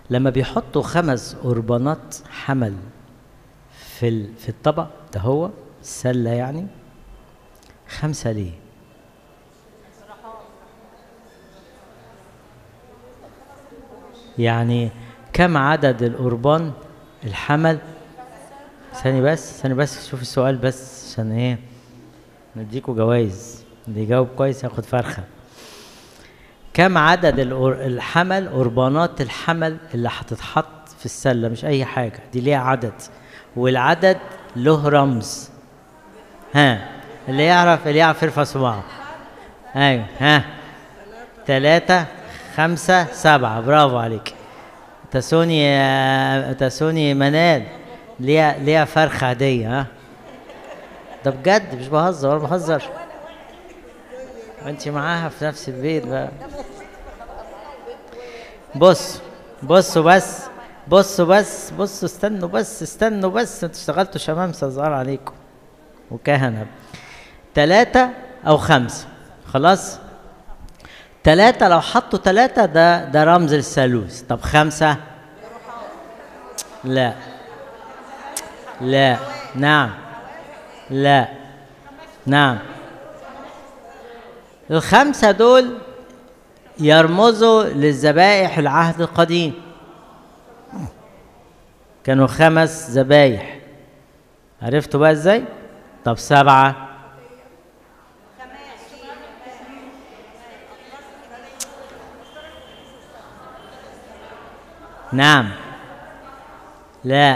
لما بيحطوا خمس قربانات حمل في ال- في الطبق ده هو السله يعني خمسه ليه يعني كم عدد القربان الحمل ثاني بس ثاني بس شوف السؤال بس عشان ايه نديكوا جوائز اللي يجاوب كويس ياخد فرخه كم عدد الأر- الحمل قربانات الحمل اللي هتتحط في السله مش اي حاجه دي ليها عدد والعدد له رمز ها اللي يعرف اللي يعرف يرفع صباعه ايوه ها ثلاثة خمسة سبعة برافو عليك تسوني آه، تسوني منال ليها ليها فرخة عادية ها ده بجد مش بهزر ولا بهزر وانت معاها في نفس البيت بقى بص بصوا بس بصوا بس بصوا استنوا بس استنوا بس انتوا اشتغلتوا شمامسة صغار عليكم وكهنة ثلاثة أو خمسة خلاص ثلاثة لو حطوا ثلاثة ده ده رمز الثالوث طب خمسة لا لا نعم لا نعم الخمسة دول يرمزوا للذبائح العهد القديم كانوا خمس ذبايح عرفتوا بقى ازاي؟ طب سبعة نعم لا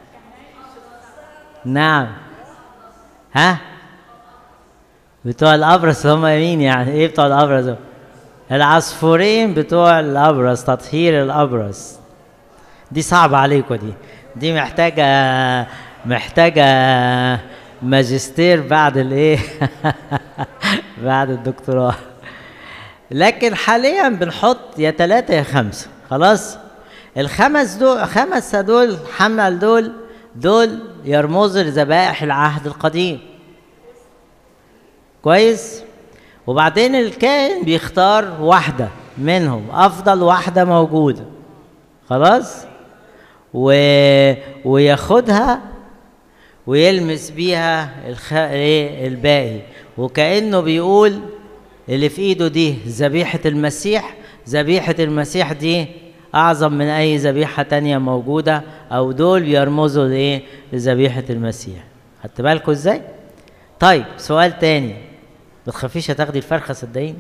نعم ها بتوع الابرص هم مين يعني ايه بتوع الابرص دول؟ العصفورين بتوع الابرص تطهير الابرص دي صعبة عليكم دي دي محتاجة محتاجة ماجستير بعد الايه بعد الدكتوراه لكن حاليا بنحط يا ثلاثة يا خمسة خلاص الخمس دول خمسة دول حمل دول دول يرمزوا لذبائح العهد القديم كويس وبعدين الكائن بيختار واحدة منهم أفضل واحدة موجودة خلاص و... وياخدها ويلمس بيها الخ... ايه الباقي وكأنه بيقول اللي في ايده دي ذبيحة المسيح ذبيحة المسيح دي أعظم من أي ذبيحة تانية موجودة أو دول بيرمزوا لإيه؟ لذبيحة المسيح. خدت بالكوا إزاي؟ طيب سؤال تاني ما تخافيش هتاخدي الفرخة صدقيني.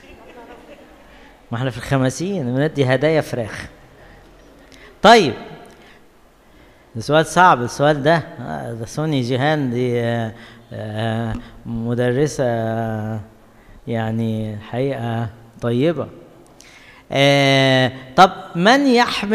ما احنا في الخمسين بندي هدايا فراخ. طيب ده سؤال صعب السؤال ده آه، ده سوني جيهان دي آه، آه، مدرسة آه، يعني حقيقة طيبة آه طب من يحمل